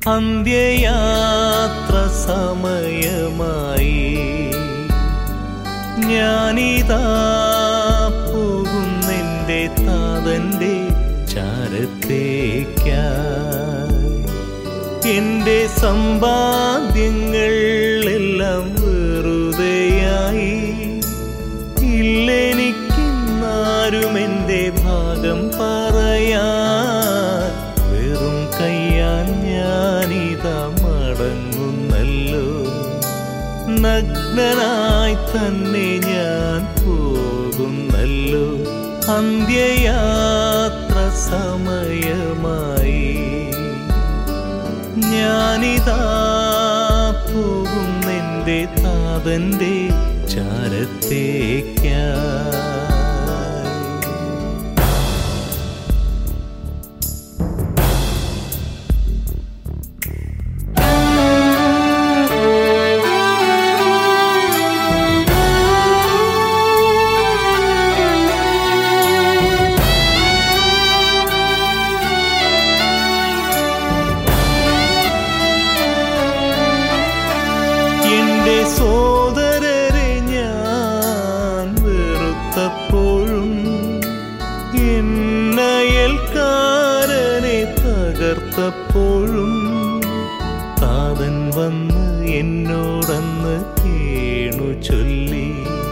അന്ത്യയാത്ര സമയമായി ഞാനിതാ പോകുന്നെൻ്റെ താതൻ്റെ ചാരത്തേക്കായി എൻ്റെ സമ്പാദ്യങ്ങൾ എല്ലാം വെറുതെയായി ഇല്ലെനിക്കിന്നാരും എൻ്റെ ഭാഗം പറയാൻ വെറും കയ്യാൻ ഞാനിതാ മടങ്ങുന്നല്ലോ നഗ്നനായി തന്നെ ഞാൻ പോകുന്നല്ലോ അന്ത്യയാത്ര സമയമായി ഞാനിതാ പോകുന്നെൻ്റെ താതൻ്റെ ചാരത്തേക്കായി എന്റെ സോദരരെ ഞാൻ വെറുത്തപ്പോഴും എന്നയൽക്കാരനെ തകർത്തപ്പോഴും താതൻ വന്ന് എന്നോടന്ന് കേണു ചൊല്ലി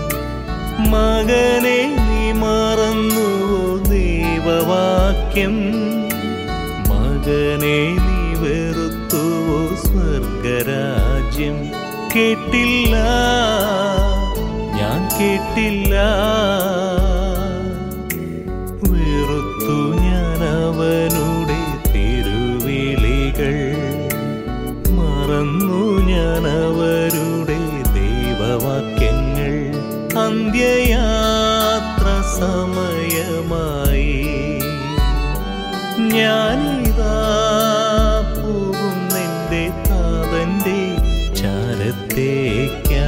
മകനെ നീ മറന്നുവോ ദൈവവാക്യം മകനെ നീ വെറുത്തുവോ സ്വർഗരാജ്യം കേട്ടില്ല ഞാൻ കേട്ടില്ല വെറുത്തു ഞാൻ അവനുടെ തിരുവിളികൾ മറന്നു ഞാൻ അവരുടെ ദൈവവാക്യങ്ങൾ അന്ത്യയാത്ര സമയമായി ഞാനിതാ പോകുന്നെൻ്റെ താതൻ്റെ ചാരത്തേക്കായി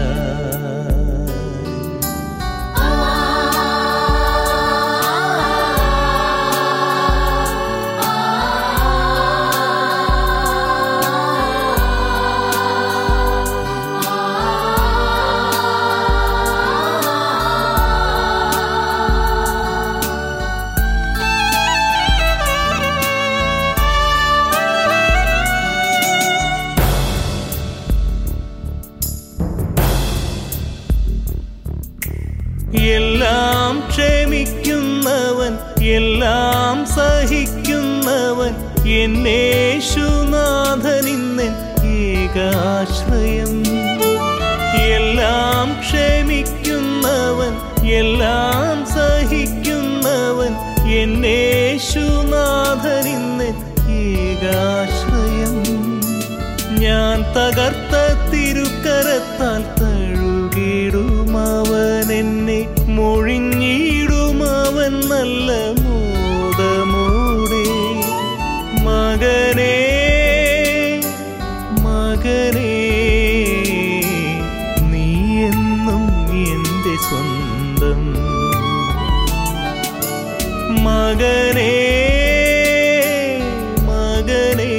എല്ലാം ക്ഷമിക്കുന്നവൻ എല്ലാം സഹിക്കുന്നവൻ എന്നേശുനാഥനിന്നൻ ഏകാശ്രയം എല്ലാം ക്ഷമിക്കുന്നവൻ എല്ലാം സഹിക്കുന്നവൻ എന്നേശുനാഥനിന്നൻ ഏകാശ്രയം ഞാൻ തകർത്ത തിരുക്കരത്താൽ തഴുകിടുമവൻ എന്നെ മൊഴിഞ്ഞിടുമവൻ നല്ല മോദമോടെ മകനേ മകനേ നീ എന്നും എൻ്റെ സ്വന്തം മകനേ മകനേ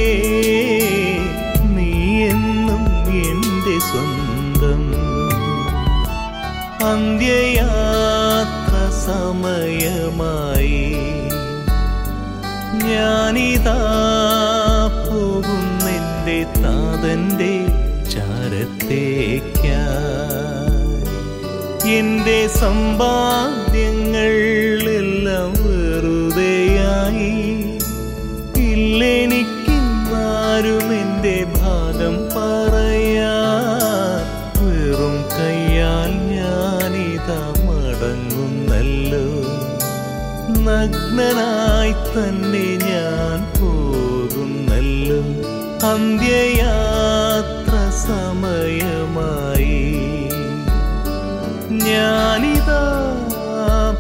നീ എന്നും എൻ്റെ സ്വന്തം അന്ത്യയാത്ര സമയമായി ഞാനിതാ പോകുന്നെൻ്റെ താതൻ്റെ ചാരത്തേക്കായി എൻ്റെ സമ്പാദ്യങ്ങൾ എല്ലാം വെറുതെയായി ഇല്ലെനിക്കിന്നാരും എൻ്റെ ഭാഗം പറയാൻ വെറും കയ്യാൽ ഞാനിതാ മടങ്ങുന്നല്ലോ നഗ്നനായി തന്നെ ഞാൻ പോകുന്നല്ലോ അന്ത്യയാത്ര സമയമായി ഞാനിതാ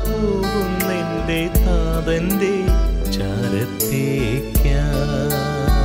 പോകുന്നെൻ്റെ താതൻ്റെ ചാരത്തേക്കാ